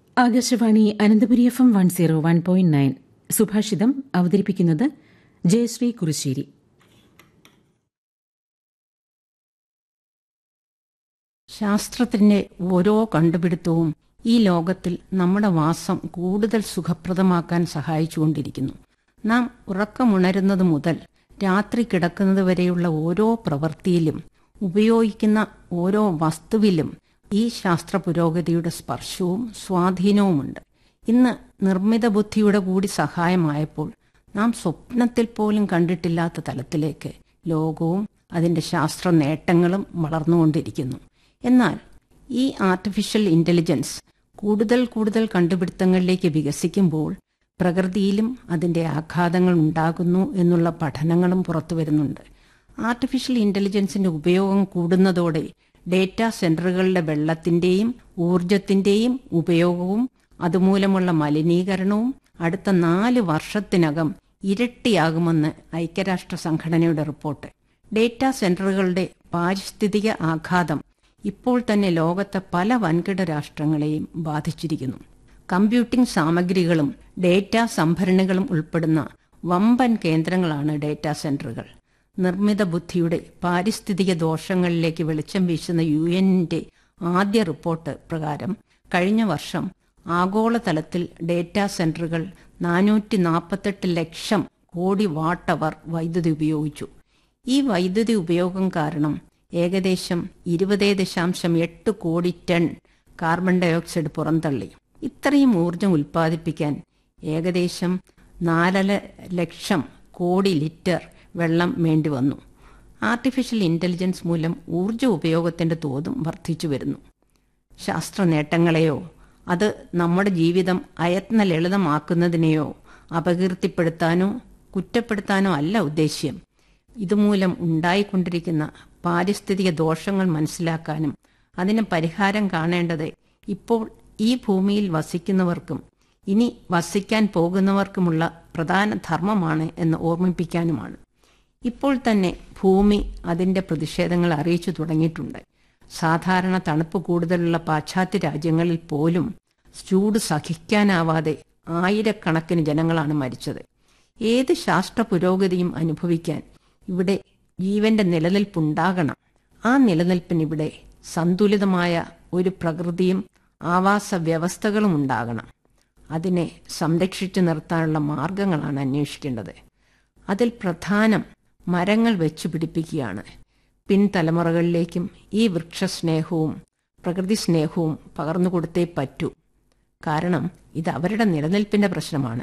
Akashvani Ananthapuri F M one zero one point nine സുഭാഷിതം അവതരിപ്പിക്കുന്നത് ജയശ്രീ കുറുശ്ശേരി ശാസ്ത്രത്തിന്റെ ഓരോ കണ്ടുപിടുത്തവും ഈ ലോകത്തിൽ നമ്മുടെ വാസം കൂടുതൽ സുഖപ്രദമാക്കാൻ സഹായിച്ചുകൊണ്ടിരിക്കുന്നു നാം ഉറക്കമുണരുന്നത് മുതൽ രാത്രി കിടക്കുന്നത് വരെയുള്ള ഓരോ പ്രവൃത്തിയിലും ഉപയോഗിക്കുന്ന ഓരോ വസ്തുവിലും ഈ ശാസ്ത്ര പുരോഗതിയുടെ സ്പർശവും സ്വാധീനവുമുണ്ട് ഇന്ന് നിർമ്മിത ബുദ്ധിയുടെ കൂടി സഹായമായപ്പോൾ നാം സ്വപ്നത്തിൽ പോലും കണ്ടിട്ടില്ലാത്ത തലത്തിലേക്ക് ലോകവും അതിന്റെ ശാസ്ത്ര നേട്ടങ്ങളും വളർന്നുകൊണ്ടിരിക്കുന്നു എന്നാൽ ഈ ആർട്ടിഫിഷ്യൽ ഇന്റലിജൻസ് കൂടുതൽ കൂടുതൽ കണ്ടുപിടുത്തങ്ങളിലേക്ക് വികസിക്കുമ്പോൾ പ്രകൃതിയിലും അതിന്റെ ആഘാതങ്ങൾ ഉണ്ടാകുന്നു എന്നുള്ള പഠനങ്ങളും പുറത്തു വരുന്നുണ്ട് ആർട്ടിഫിഷ്യൽ ഇന്റലിജൻസിന്റെ ഉപയോഗം കൂടുന്നതോടെ ഡേറ്റാ സെന്ററുകളുടെ വെള്ളത്തിന്റെയും ഊർജത്തിന്റെയും ഉപയോഗവും അതുമൂലമുള്ള മലിനീകരണവും അടുത്ത നാല് വർഷത്തിനകം ഇരട്ടിയാകുമെന്ന് ഐക്യരാഷ്ട്ര സംഘടനയുടെ റിപ്പോർട്ട് ഡേറ്റാ സെന്ററുകളുടെ പാരിസ്ഥിതിക ആഘാതം ഇപ്പോൾ തന്നെ ലോകത്തെ പല വൻകിട രാഷ്ട്രങ്ങളെയും ബാധിച്ചിരിക്കുന്നു കമ്പ്യൂട്ടിംഗ് സാമഗ്രികളും ഡേറ്റാ സംഭരണികളും ഉൾപ്പെടുന്ന വമ്പൻ കേന്ദ്രങ്ങളാണ് ഡേറ്റാ സെന്ററുകൾ നിർമ്മിത ബുദ്ധിയുടെ പാരിസ്ഥിതിക ദോഷങ്ങളിലേക്ക് വെളിച്ചം വീശുന്ന യു എന്നിന്റെ ആദ്യ റിപ്പോർട്ട് പ്രകാരം കഴിഞ്ഞ വർഷം ആഗോളതലത്തിൽ ഡേറ്റാ സെന്ററുകൾ നാനൂറ്റി നാൽപ്പത്തെട്ട് ലക്ഷം കോടി വാട്ട് അവർ വൈദ്യുതി ഉപയോഗിച്ചു ഈ വൈദ്യുതി ഉപയോഗം കാരണം ഏകദേശം ഇരുപത് ദശാംശം എട്ട് കോടി ടൺ കാർബൺ ഡയോക്സൈഡ് പുറന്തള്ളി ഇത്രയും ഊർജം ഉൽപ്പാദിപ്പിക്കാൻ ഏകദേശം നാലര ലക്ഷം കോടി ലിറ്റർ വെള്ളം വേണ്ടി വന്നു ആർട്ടിഫിഷ്യൽ ഇന്റലിജൻസ് മൂലം ഊർജ ഉപയോഗത്തിന്റെ തോതും വർദ്ധിച്ചു വരുന്നു ശാസ്ത്ര നേട്ടങ്ങളെയോ അത് നമ്മുടെ ജീവിതം അയത്ന ലളിതമാക്കുന്നതിനെയോ അപകീർത്തിപ്പെടുത്താനോ കുറ്റപ്പെടുത്താനോ അല്ല ഉദ്ദേശ്യം ഇതുമൂലം ഉണ്ടായിക്കൊണ്ടിരിക്കുന്ന പാരിസ്ഥിതിക ദോഷങ്ങൾ മനസ്സിലാക്കാനും അതിന് പരിഹാരം കാണേണ്ടത് ഇപ്പോൾ ഈ ഭൂമിയിൽ വസിക്കുന്നവർക്കും ഇനി വസിക്കാൻ പോകുന്നവർക്കുമുള്ള പ്രധാന ധർമ്മമാണ് എന്ന് ഓർമ്മിപ്പിക്കാനുമാണ് ഇപ്പോൾ തന്നെ ഭൂമി അതിന്റെ പ്രതിഷേധങ്ങൾ അറിയിച്ചു തുടങ്ങിയിട്ടുണ്ട് സാധാരണ തണുപ്പ് കൂടുതലുള്ള പാശ്ചാത്യ രാജ്യങ്ങളിൽ പോലും ചൂട് സഹിക്കാനാവാതെ ആയിരക്കണക്കിന് ജനങ്ങളാണ് മരിച്ചത് ഏത് ശാസ്ത്ര പുരോഗതിയും അനുഭവിക്കാൻ ഇവിടെ ജീവന്റെ നിലനിൽപ്പുണ്ടാകണം ആ നിലനിൽപ്പിനിവിടെ സന്തുലിതമായ ഒരു പ്രകൃതിയും ആവാസ വ്യവസ്ഥകളും ഉണ്ടാകണം അതിനെ സംരക്ഷിച്ചു നിർത്താനുള്ള മാർഗങ്ങളാണ് അന്വേഷിക്കേണ്ടത് അതിൽ പ്രധാനം മരങ്ങൾ വെച്ചു പിടിപ്പിക്കുകയാണ് പിൻതലമുറകളിലേക്കും ഈ വൃക്ഷസ്നേഹവും പ്രകൃതി സ്നേഹവും പകർന്നു കൊടുത്തേ പറ്റൂ കാരണം ഇത് അവരുടെ നിലനിൽപ്പിന്റെ പ്രശ്നമാണ്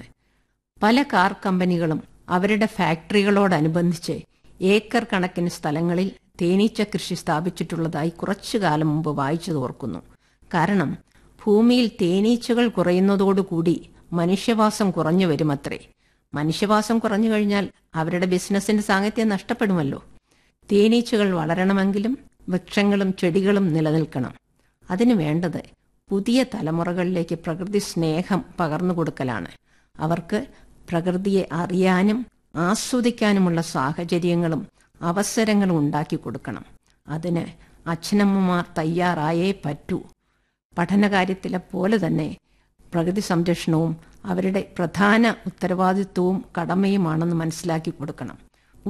പല കാർ കമ്പനികളും അവരുടെ ഫാക്ടറികളോടനുബന്ധിച്ച് ഏക്കർ കണക്കിന് സ്ഥലങ്ങളിൽ തേനീച്ച കൃഷി സ്ഥാപിച്ചിട്ടുള്ളതായി കുറച്ചു കാലം മുമ്പ് വായിച്ചു തോർക്കുന്നു കാരണം ഭൂമിയിൽ തേനീച്ചകൾ കുറയുന്നതോടുകൂടി മനുഷ്യവാസം കുറഞ്ഞു വരുമത്രേ മനുഷ്യവാസം കുറഞ്ഞു കഴിഞ്ഞാൽ അവരുടെ ബിസിനസിന്റെ സാങ്കത്യം നഷ്ടപ്പെടുമല്ലോ തേനീച്ചകൾ വളരണമെങ്കിലും വൃക്ഷങ്ങളും ചെടികളും നിലനിൽക്കണം അതിനു വേണ്ടത് പുതിയ തലമുറകളിലേക്ക് പ്രകൃതി സ്നേഹം പകർന്നു കൊടുക്കലാണ് അവർക്ക് പ്രകൃതിയെ അറിയാനും ആസ്വദിക്കാനുമുള്ള സാഹചര്യങ്ങളും അവസരങ്ങളും ഉണ്ടാക്കി കൊടുക്കണം അതിന് അച്ഛനമ്മമാർ തയ്യാറായേ പറ്റൂ പഠനകാര്യത്തിലെ പോലെ തന്നെ പ്രകൃതി സംരക്ഷണവും അവരുടെ പ്രധാന ഉത്തരവാദിത്വവും കടമയുമാണെന്ന് മനസ്സിലാക്കി കൊടുക്കണം